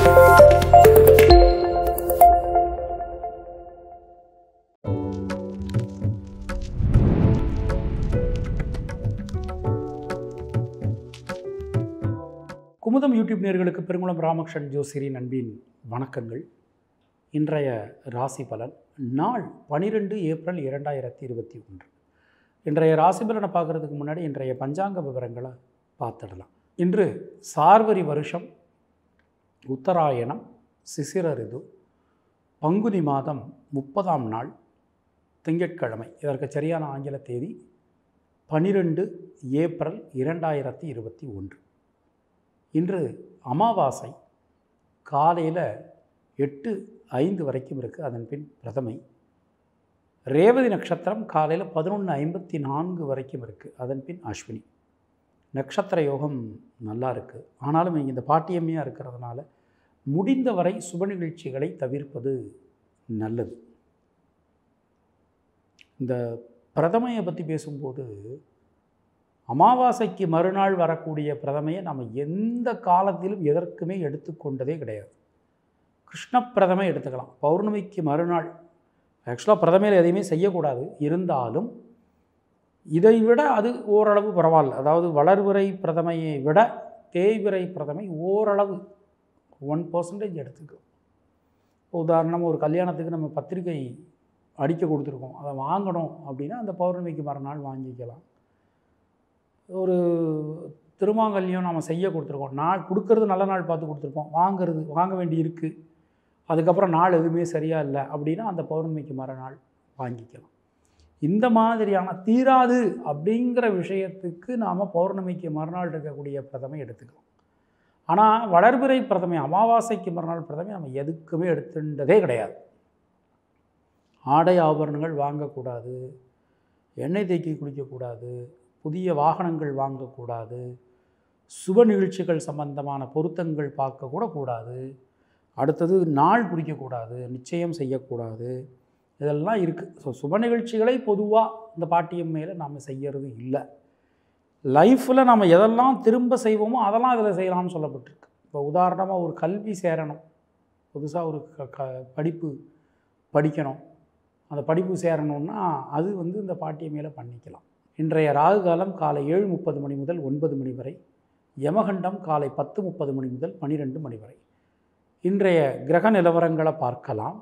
Kumudam YouTube நேயர்களுக்கு பெருங்குளம் ராமகிருஷ்ணன் ஜோசிரின் அன்பின் வணக்கங்கள் இன்றைய ராசி பலன் நாள் பனிரெண்டு ஏப்ரல் இரண்டாயிரத்தி இருபத்தி ஒன்று இன்றைய ராசி பலனை பார்க்குறதுக்கு முன்னாடி இன்றைய பஞ்சாங்க விவரங்களை பார்த்துடலாம் இன்று சார்வரி வருஷம் உத்தராயணம் சிசிர ரிது பங்குனி மாதம் முப்பதாம் நாள் திங்கட்கிழமை இதற்கு சரியான ஆங்கில தேதி பனிரெண்டு ஏப்ரல் இரண்டாயிரத்தி இருபத்தி ஒன்று இன்று அமாவாசை காலையில் எட்டு ஐந்து வரைக்கும் இருக்குது அதன் பின் பிரதமை ரேவதி நட்சத்திரம் காலையில் பதினொன்று ஐம்பத்தி நான்கு வரைக்கும் இருக்குது அதன் பின் அஸ்வினி நட்சத்திர யோகம் நல்லா இருக்குது ஆனாலும் இங்கே இந்த பாட்டியம்மையாக இருக்கிறதுனால முடிந்தவரை சுப நிகழ்ச்சிகளை தவிர்ப்பது நல்லது இந்த பிரதமையை பற்றி பேசும்போது அமாவாசைக்கு மறுநாள் வரக்கூடிய பிரதமையை நம்ம எந்த காலத்திலும் எதற்குமே எடுத்துக்கொண்டதே கிடையாது கிருஷ்ண பிரதமை எடுத்துக்கலாம் பௌர்ணமிக்கு மறுநாள் ஆக்சுவலாக பிரதமையில் எதையுமே செய்யக்கூடாது இருந்தாலும் இதை விட அது ஓரளவு பரவாயில்ல அதாவது வளர்விறை பிரதமையை விட தேய்விறை பிரதமை ஓரளவு ஒன் பர்சன்டேஜ் எடுத்துக்கும் உதாரணம் ஒரு கல்யாணத்துக்கு நம்ம பத்திரிக்கை அடிக்க கொடுத்துருக்கோம் அதை வாங்கணும் அப்படின்னா அந்த பௌர்ணமிக்கு மறுநாள் வாங்கிக்கலாம் ஒரு திருமாங்கல்யம் நம்ம செய்ய கொடுத்துருக்கோம் நாள் கொடுக்கறது நல்ல நாள் பார்த்து கொடுத்துருக்கோம் வாங்குறது வாங்க வேண்டி இருக்குது அதுக்கப்புறம் நாள் எதுவுமே சரியாக இல்லை அப்படின்னா அந்த பௌர்ணமிக்கு மறுநாள் வாங்கிக்கலாம் இந்த மாதிரியான தீராது அப்படிங்கிற விஷயத்துக்கு நாம் பௌர்ணமிக்கு மறுநாள் இருக்கக்கூடிய பிரதமை எடுத்துக்கலாம் ஆனால் வளர்பிறை பிரதமை அமாவாசைக்கு மறுநாள் பிரதமை நம்ம எதுக்குமே எடுத்துட்டதே கிடையாது ஆடை ஆபரணங்கள் வாங்கக்கூடாது எண்ணெய் தேக்கி குடிக்கக்கூடாது புதிய வாகனங்கள் வாங்கக்கூடாது சுப நிகழ்ச்சிகள் சம்பந்தமான பொருத்தங்கள் பார்க்கக்கூட கூடாது அடுத்தது நாள் குறிக்கக்கூடாது நிச்சயம் செய்யக்கூடாது இதெல்லாம் இருக்குது ஸோ சுப நிகழ்ச்சிகளை பொதுவாக இந்த பாட்டியம்மையில் நாம் செய்கிறது இல்லை லைஃப்பில் நம்ம எதெல்லாம் திரும்ப செய்வோமோ அதெல்லாம் இதில் செய்யலாம்னு சொல்லப்பட்டிருக்கு இப்போ உதாரணமாக ஒரு கல்வி சேரணும் புதுசாக ஒரு க க படிப்பு படிக்கணும் அந்த படிப்பு சேரணும்னா அது வந்து இந்த பாட்டியம்மையில் பண்ணிக்கலாம் இன்றைய ராகு காலம் காலை ஏழு முப்பது மணி முதல் ஒன்பது மணி வரை யமகண்டம் காலை பத்து முப்பது மணி முதல் பன்னிரெண்டு மணி வரை இன்றைய கிரக நிலவரங்களை பார்க்கலாம்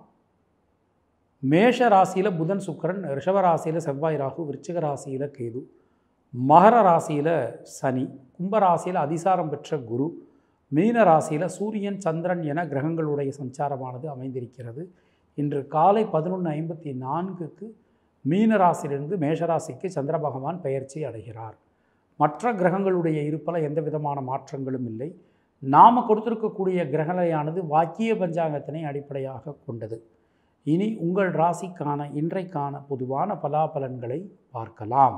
மேஷ ராசியில் புதன் சுக்கரன் ரிஷப ராசியில் செவ்வாய் ராகு விருச்சிக ராசியில் கேது மகர ராசியில் சனி கும்ப ராசியில் அதிசாரம் பெற்ற குரு மீன ராசியில் சூரியன் சந்திரன் என கிரகங்களுடைய சஞ்சாரமானது அமைந்திருக்கிறது இன்று காலை பதினொன்று ஐம்பத்தி நான்குக்கு மீன ராசியிலிருந்து மேஷராசிக்கு சந்திர பகவான் பெயர்ச்சி அடைகிறார் மற்ற கிரகங்களுடைய இருப்பில் எந்த விதமான மாற்றங்களும் இல்லை நாம் கொடுத்திருக்கக்கூடிய கிரகநிலையானது வாக்கிய பஞ்சாங்கத்தினை அடிப்படையாக கொண்டது இனி உங்கள் ராசிக்கான இன்றைக்கான பொதுவான பலாபலன்களை பார்க்கலாம்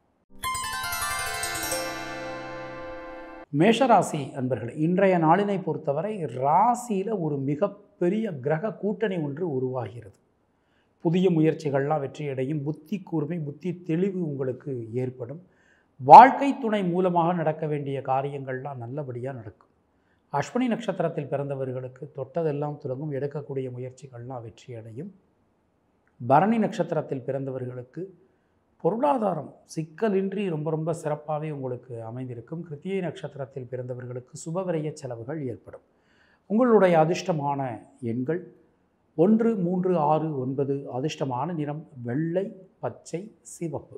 மேஷராசி அன்பர்களே இன்றைய நாளினை பொறுத்தவரை ராசியில் ஒரு மிகப்பெரிய கிரக கூட்டணி ஒன்று உருவாகிறது புதிய முயற்சிகள்லாம் வெற்றியடையும் புத்தி கூர்மை புத்தி தெளிவு உங்களுக்கு ஏற்படும் வாழ்க்கை துணை மூலமாக நடக்க வேண்டிய காரியங்கள்லாம் நல்லபடியாக நடக்கும் அஸ்வினி நட்சத்திரத்தில் பிறந்தவர்களுக்கு தொட்டதெல்லாம் தொடங்கும் எடுக்கக்கூடிய முயற்சிகள்லாம் வெற்றியடையும் பரணி நட்சத்திரத்தில் பிறந்தவர்களுக்கு பொருளாதாரம் சிக்கலின்றி ரொம்ப ரொம்ப சிறப்பாகவே உங்களுக்கு அமைந்திருக்கும் கிருத்தியை நட்சத்திரத்தில் பிறந்தவர்களுக்கு சுபவிரய செலவுகள் ஏற்படும் உங்களுடைய அதிர்ஷ்டமான எண்கள் ஒன்று மூன்று ஆறு ஒன்பது அதிர்ஷ்டமான நிறம் வெள்ளை பச்சை சிவப்பு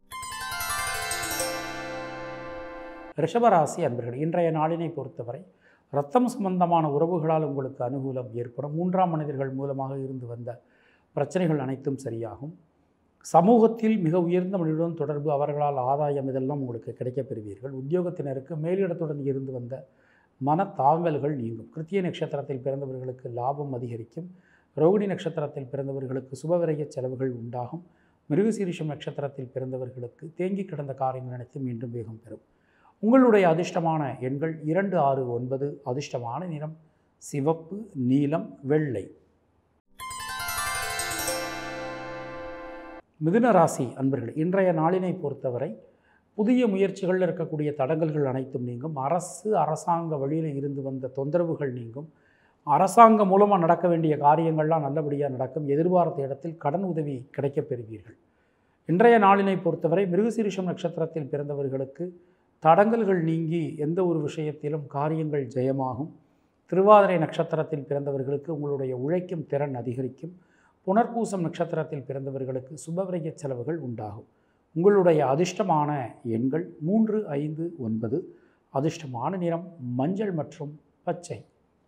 ரிஷபராசி அன்பர்கள் இன்றைய நாளினை பொறுத்தவரை ரத்தம் சம்பந்தமான உறவுகளால் உங்களுக்கு அனுகூலம் ஏற்படும் மூன்றாம் மனிதர்கள் மூலமாக இருந்து வந்த பிரச்சனைகள் அனைத்தும் சரியாகும் சமூகத்தில் மிக உயர்ந்த மனிதனுடன் தொடர்பு அவர்களால் ஆதாயம் இதெல்லாம் உங்களுக்கு கிடைக்கப் பெறுவீர்கள் உத்தியோகத்தினருக்கு மேலிடத்துடன் இருந்து வந்த மனத்தாங்கல்கள் நீங்கும் கிருத்திய நட்சத்திரத்தில் பிறந்தவர்களுக்கு லாபம் அதிகரிக்கும் ரோகிணி நட்சத்திரத்தில் பிறந்தவர்களுக்கு சுபவிரய செலவுகள் உண்டாகும் மிருகசீரிஷம் நட்சத்திரத்தில் பிறந்தவர்களுக்கு தேங்கி கிடந்த காரியங்கள் அனைத்தும் மீண்டும் வேகம் பெறும் உங்களுடைய அதிர்ஷ்டமான எண்கள் இரண்டு ஆறு ஒன்பது அதிர்ஷ்டமான நிறம் சிவப்பு நீலம் வெள்ளை மிதுன ராசி அன்பர்கள் இன்றைய நாளினை பொறுத்தவரை புதிய முயற்சிகளில் இருக்கக்கூடிய தடங்கல்கள் அனைத்தும் நீங்கும் அரசு அரசாங்க வழியில் இருந்து வந்த தொந்தரவுகள் நீங்கும் அரசாங்கம் மூலமாக நடக்க வேண்டிய காரியங்கள்லாம் நல்லபடியாக நடக்கும் எதிர்பார்த்த இடத்தில் கடன் உதவி கிடைக்கப் பெறுவீர்கள் இன்றைய நாளினை பொறுத்தவரை மிருகசீரிஷம் நட்சத்திரத்தில் பிறந்தவர்களுக்கு தடங்கல்கள் நீங்கி எந்த ஒரு விஷயத்திலும் காரியங்கள் ஜெயமாகும் திருவாதிரை நட்சத்திரத்தில் பிறந்தவர்களுக்கு உங்களுடைய உழைக்கும் திறன் அதிகரிக்கும் புனர்பூசம் நட்சத்திரத்தில் பிறந்தவர்களுக்கு சுபவிரய செலவுகள் உண்டாகும் உங்களுடைய அதிர்ஷ்டமான எண்கள் மூன்று ஐந்து ஒன்பது அதிர்ஷ்டமான நிறம் மஞ்சள் மற்றும் பச்சை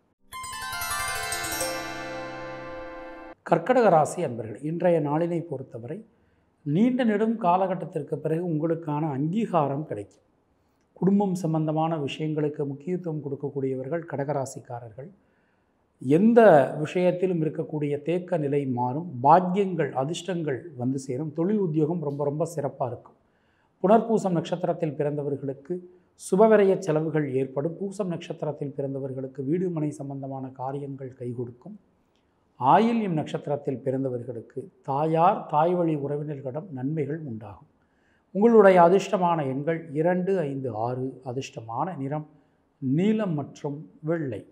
கர்க்கடக ராசி அன்பர்கள் இன்றைய நாளினை பொறுத்தவரை நீண்ட நெடும் காலகட்டத்திற்கு பிறகு உங்களுக்கான அங்கீகாரம் கிடைக்கும் குடும்பம் சம்பந்தமான விஷயங்களுக்கு முக்கியத்துவம் கொடுக்கக்கூடியவர்கள் கடகராசிக்காரர்கள் எந்த விஷயத்திலும் இருக்கக்கூடிய தேக்க நிலை மாறும் பாக்கியங்கள் அதிர்ஷ்டங்கள் வந்து சேரும் தொழில் உத்தியோகம் ரொம்ப ரொம்ப சிறப்பாக இருக்கும் புனர்பூசம் நட்சத்திரத்தில் பிறந்தவர்களுக்கு சுபவிரய செலவுகள் ஏற்படும் பூசம் நட்சத்திரத்தில் பிறந்தவர்களுக்கு வீடு மனை சம்பந்தமான காரியங்கள் கை கொடுக்கும் ஆயில்யம் நட்சத்திரத்தில் பிறந்தவர்களுக்கு தாயார் தாய் வழி உறவினர்களிடம் நன்மைகள் உண்டாகும் உங்களுடைய அதிர்ஷ்டமான எண்கள் இரண்டு ஐந்து ஆறு அதிர்ஷ்டமான நிறம் நீலம் மற்றும் வெள்ளை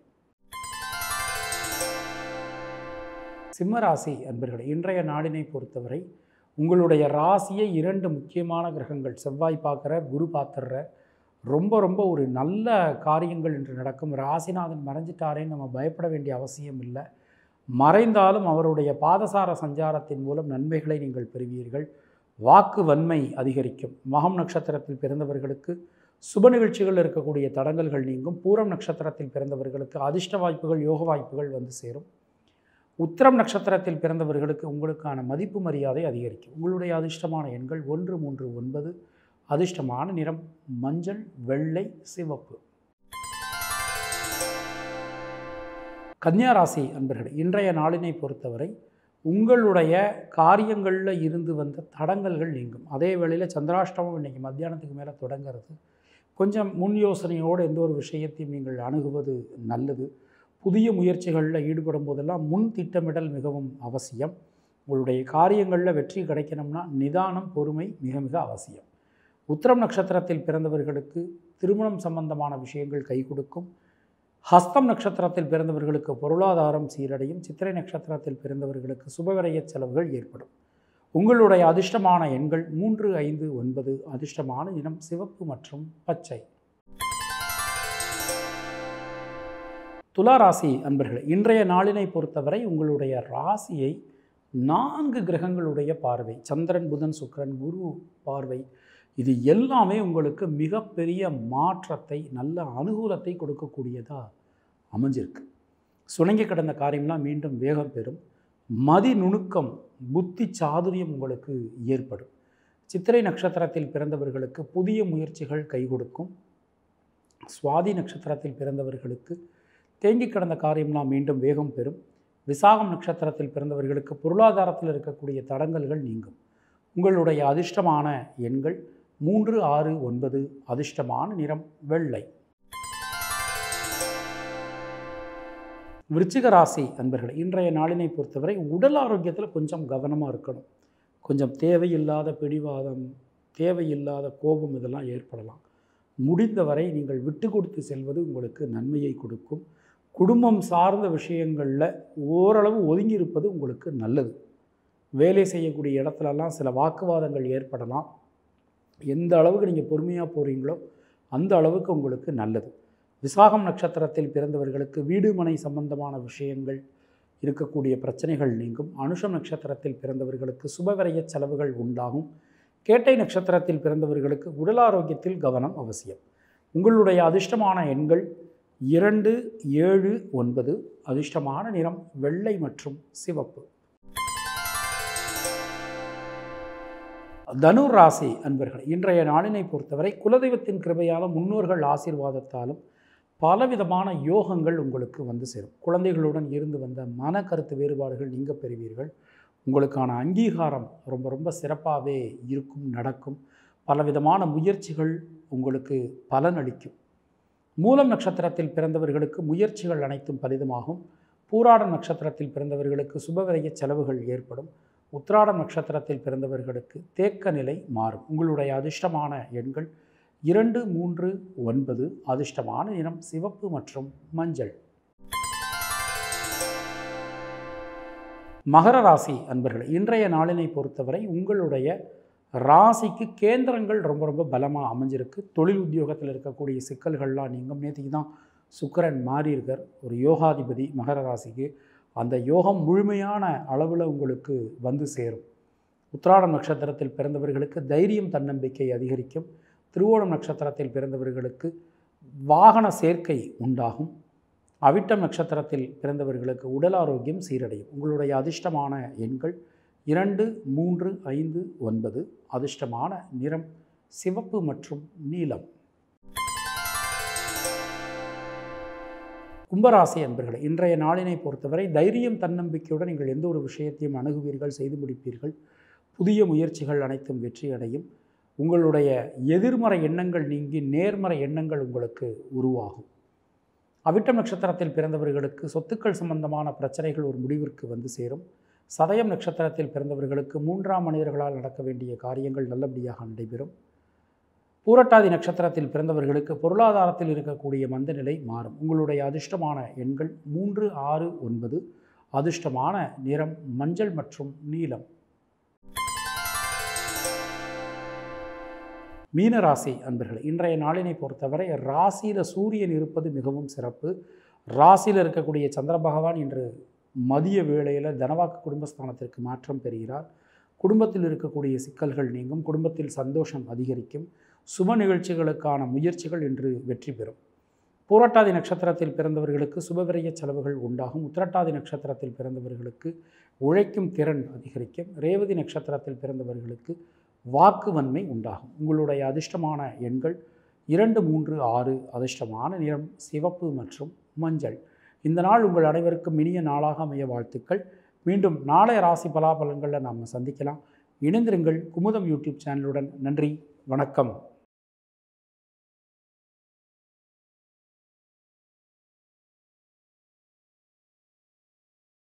சிம்மராசி அன்பர்களே இன்றைய நாளினை பொறுத்தவரை உங்களுடைய ராசியை இரண்டு முக்கியமான கிரகங்கள் செவ்வாய் பார்க்குற குரு பார்த்துடுற ரொம்ப ரொம்ப ஒரு நல்ல காரியங்கள் இன்று நடக்கும் ராசிநாதன் மறைஞ்சிட்டாரேன்னு நம்ம பயப்பட வேண்டிய அவசியம் இல்லை மறைந்தாலும் அவருடைய பாதசார சஞ்சாரத்தின் மூலம் நன்மைகளை நீங்கள் பெறுவீர்கள் வாக்கு வன்மை அதிகரிக்கும் மகம் நட்சத்திரத்தில் பிறந்தவர்களுக்கு சுப நிகழ்ச்சிகள் இருக்கக்கூடிய தடங்கல்கள் நீங்கும் பூரம் நட்சத்திரத்தில் பிறந்தவர்களுக்கு அதிர்ஷ்ட வாய்ப்புகள் யோக வாய்ப்புகள் வந்து சேரும் உத்திரம் நட்சத்திரத்தில் பிறந்தவர்களுக்கு உங்களுக்கான மதிப்பு மரியாதை அதிகரிக்கும் உங்களுடைய அதிர்ஷ்டமான எண்கள் ஒன்று மூன்று ஒன்பது அதிர்ஷ்டமான நிறம் மஞ்சள் வெள்ளை சிவப்பு கன்னியா ராசி அன்பர்கள் இன்றைய நாளினை பொறுத்தவரை உங்களுடைய காரியங்களில் இருந்து வந்த தடங்கல்கள் நீங்கும் அதே வேளையில் சந்திராஷ்டமம் இன்றைக்கி மத்தியானத்துக்கு மேலே தொடங்கிறது கொஞ்சம் முன் யோசனையோடு எந்த ஒரு விஷயத்தையும் நீங்கள் அணுகுவது நல்லது புதிய முயற்சிகளில் ஈடுபடும் போதெல்லாம் முன் திட்டமிடல் மிகவும் அவசியம் உங்களுடைய காரியங்களில் வெற்றி கிடைக்கணும்னா நிதானம் பொறுமை மிக மிக அவசியம் உத்திரம் நட்சத்திரத்தில் பிறந்தவர்களுக்கு திருமணம் சம்பந்தமான விஷயங்கள் கை கொடுக்கும் ஹஸ்தம் நட்சத்திரத்தில் பிறந்தவர்களுக்கு பொருளாதாரம் சீரடையும் சித்திரை நட்சத்திரத்தில் பிறந்தவர்களுக்கு சுபவிரய செலவுகள் ஏற்படும் உங்களுடைய அதிர்ஷ்டமான எண்கள் மூன்று ஐந்து ஒன்பது அதிர்ஷ்டமான இனம் சிவப்பு மற்றும் பச்சை துலா ராசி அன்பர்களே இன்றைய நாளினை பொறுத்தவரை உங்களுடைய ராசியை நான்கு கிரகங்களுடைய பார்வை சந்திரன் புதன் சுக்கிரன் குரு பார்வை இது எல்லாமே உங்களுக்கு மிகப்பெரிய மாற்றத்தை நல்ல அனுகூலத்தை கொடுக்கக்கூடியதாக அமைஞ்சிருக்கு சுணங்கி கிடந்த காரியம்லாம் மீண்டும் வேகம் பெறும் மதி நுணுக்கம் புத்தி சாதுரியம் உங்களுக்கு ஏற்படும் சித்திரை நட்சத்திரத்தில் பிறந்தவர்களுக்கு புதிய முயற்சிகள் கை கொடுக்கும் சுவாதி நட்சத்திரத்தில் பிறந்தவர்களுக்கு தேங்கி கிடந்த காரியம்லாம் மீண்டும் வேகம் பெறும் விசாகம் நட்சத்திரத்தில் பிறந்தவர்களுக்கு பொருளாதாரத்தில் இருக்கக்கூடிய தடங்கல்கள் நீங்கும் உங்களுடைய அதிர்ஷ்டமான எண்கள் மூன்று ஆறு ஒன்பது அதிர்ஷ்டமான நிறம் வெள்ளை விருச்சிக ராசி அன்பர்கள் இன்றைய நாளினை பொறுத்தவரை உடல் ஆரோக்கியத்தில் கொஞ்சம் கவனமாக இருக்கணும் கொஞ்சம் தேவையில்லாத பிடிவாதம் தேவையில்லாத கோபம் இதெல்லாம் ஏற்படலாம் முடிந்தவரை நீங்கள் விட்டு கொடுத்து செல்வது உங்களுக்கு நன்மையை கொடுக்கும் குடும்பம் சார்ந்த விஷயங்களில் ஓரளவு ஒதுங்கி இருப்பது உங்களுக்கு நல்லது வேலை செய்யக்கூடிய இடத்துலலாம் சில வாக்குவாதங்கள் ஏற்படலாம் எந்த அளவுக்கு நீங்கள் பொறுமையாக போகிறீங்களோ அந்த அளவுக்கு உங்களுக்கு நல்லது விசாகம் நட்சத்திரத்தில் பிறந்தவர்களுக்கு வீடு மனை சம்பந்தமான விஷயங்கள் இருக்கக்கூடிய பிரச்சனைகள் நீங்கும் அனுஷம் நட்சத்திரத்தில் பிறந்தவர்களுக்கு சுபவிரய செலவுகள் உண்டாகும் கேட்டை நட்சத்திரத்தில் பிறந்தவர்களுக்கு உடல் ஆரோக்கியத்தில் கவனம் அவசியம் உங்களுடைய அதிர்ஷ்டமான எண்கள் இரண்டு ஏழு ஒன்பது அதிர்ஷ்டமான நிறம் வெள்ளை மற்றும் சிவப்பு தனுர் ராசி அன்பர்கள் இன்றைய நாளினை பொறுத்தவரை குலதெய்வத்தின் கிருபையாலும் முன்னோர்கள் ஆசீர்வாதத்தாலும் பலவிதமான யோகங்கள் உங்களுக்கு வந்து சேரும் குழந்தைகளுடன் இருந்து வந்த மன கருத்து வேறுபாடுகள் நீங்க பெறுவீர்கள் உங்களுக்கான அங்கீகாரம் ரொம்ப ரொம்ப சிறப்பாகவே இருக்கும் நடக்கும் பலவிதமான முயற்சிகள் உங்களுக்கு பலனளிக்கும் மூலம் நட்சத்திரத்தில் பிறந்தவர்களுக்கு முயற்சிகள் அனைத்தும் பலிதமாகும் பூராடம் நட்சத்திரத்தில் பிறந்தவர்களுக்கு சுபவிரய செலவுகள் ஏற்படும் உத்திராடம் நட்சத்திரத்தில் பிறந்தவர்களுக்கு தேக்க நிலை மாறும் உங்களுடைய அதிர்ஷ்டமான எண்கள் இரண்டு மூன்று ஒன்பது அதிர்ஷ்டமான நிறம் சிவப்பு மற்றும் மஞ்சள் மகர ராசி அன்பர்களே இன்றைய நாளினை பொறுத்தவரை உங்களுடைய ராசிக்கு கேந்திரங்கள் ரொம்ப ரொம்ப பலமாக அமைஞ்சிருக்கு தொழில் உத்தியோகத்தில் இருக்கக்கூடிய சிக்கல்கள்லாம் நீங்கும் நேற்றுக்கு தான் சுக்கிரன் மாறி இருக்கார் ஒரு யோகாதிபதி மகர ராசிக்கு அந்த யோகம் முழுமையான அளவில் உங்களுக்கு வந்து சேரும் உத்திராடம் நட்சத்திரத்தில் பிறந்தவர்களுக்கு தைரியம் தன்னம்பிக்கை அதிகரிக்கும் திருவோணம் நட்சத்திரத்தில் பிறந்தவர்களுக்கு வாகன சேர்க்கை உண்டாகும் அவிட்டம் நட்சத்திரத்தில் பிறந்தவர்களுக்கு உடல் ஆரோக்கியம் சீரடையும் உங்களுடைய அதிர்ஷ்டமான எண்கள் இரண்டு மூன்று ஐந்து ஒன்பது அதிர்ஷ்டமான நிறம் சிவப்பு மற்றும் நீலம் கும்பராசி அன்பர்களே இன்றைய நாளினை பொறுத்தவரை தைரியம் தன்னம்பிக்கையுடன் நீங்கள் எந்த ஒரு விஷயத்தையும் அணுகுவீர்கள் செய்து முடிப்பீர்கள் புதிய முயற்சிகள் அனைத்தும் வெற்றியடையும் உங்களுடைய எதிர்மறை எண்ணங்கள் நீங்கி நேர்மறை எண்ணங்கள் உங்களுக்கு உருவாகும் அவிட்டம் நட்சத்திரத்தில் பிறந்தவர்களுக்கு சொத்துக்கள் சம்பந்தமான பிரச்சனைகள் ஒரு முடிவிற்கு வந்து சேரும் சதயம் நட்சத்திரத்தில் பிறந்தவர்களுக்கு மூன்றாம் மனிதர்களால் நடக்க வேண்டிய காரியங்கள் நல்லபடியாக நடைபெறும் பூரட்டாதி நட்சத்திரத்தில் பிறந்தவர்களுக்கு பொருளாதாரத்தில் இருக்கக்கூடிய மந்த நிலை மாறும் உங்களுடைய அதிர்ஷ்டமான எண்கள் மூன்று ஆறு ஒன்பது அதிர்ஷ்டமான நிறம் மஞ்சள் மற்றும் நீலம் மீனராசி அன்பர்கள் இன்றைய நாளினை பொறுத்தவரை ராசியில் சூரியன் இருப்பது மிகவும் சிறப்பு ராசியில் இருக்கக்கூடிய சந்திர பகவான் இன்று மதிய வேளையில் தனவாக்கு குடும்பஸ்தானத்திற்கு மாற்றம் பெறுகிறார் குடும்பத்தில் இருக்கக்கூடிய சிக்கல்கள் நீங்கும் குடும்பத்தில் சந்தோஷம் அதிகரிக்கும் சுப நிகழ்ச்சிகளுக்கான முயற்சிகள் இன்று வெற்றி பெறும் பூரட்டாதி நட்சத்திரத்தில் பிறந்தவர்களுக்கு சுபவிரய செலவுகள் உண்டாகும் உத்திரட்டாதி நட்சத்திரத்தில் பிறந்தவர்களுக்கு உழைக்கும் திறன் அதிகரிக்கும் ரேவதி நட்சத்திரத்தில் பிறந்தவர்களுக்கு வாக்குவன்மை உண்டாகும் உங்களுடைய அதிர்ஷ்டமான எண்கள் இரண்டு மூன்று ஆறு அதிர்ஷ்டமான நிறம் சிவப்பு மற்றும் மஞ்சள் இந்த நாள் உங்கள் அனைவருக்கும் இனிய நாளாக அமைய வாழ்த்துக்கள் மீண்டும் நாளைய ராசி பலாபலன்களில் நாம் சந்திக்கலாம் இணைந்திருங்கள் குமுதம் யூடியூப் சேனலுடன் நன்றி வணக்கம்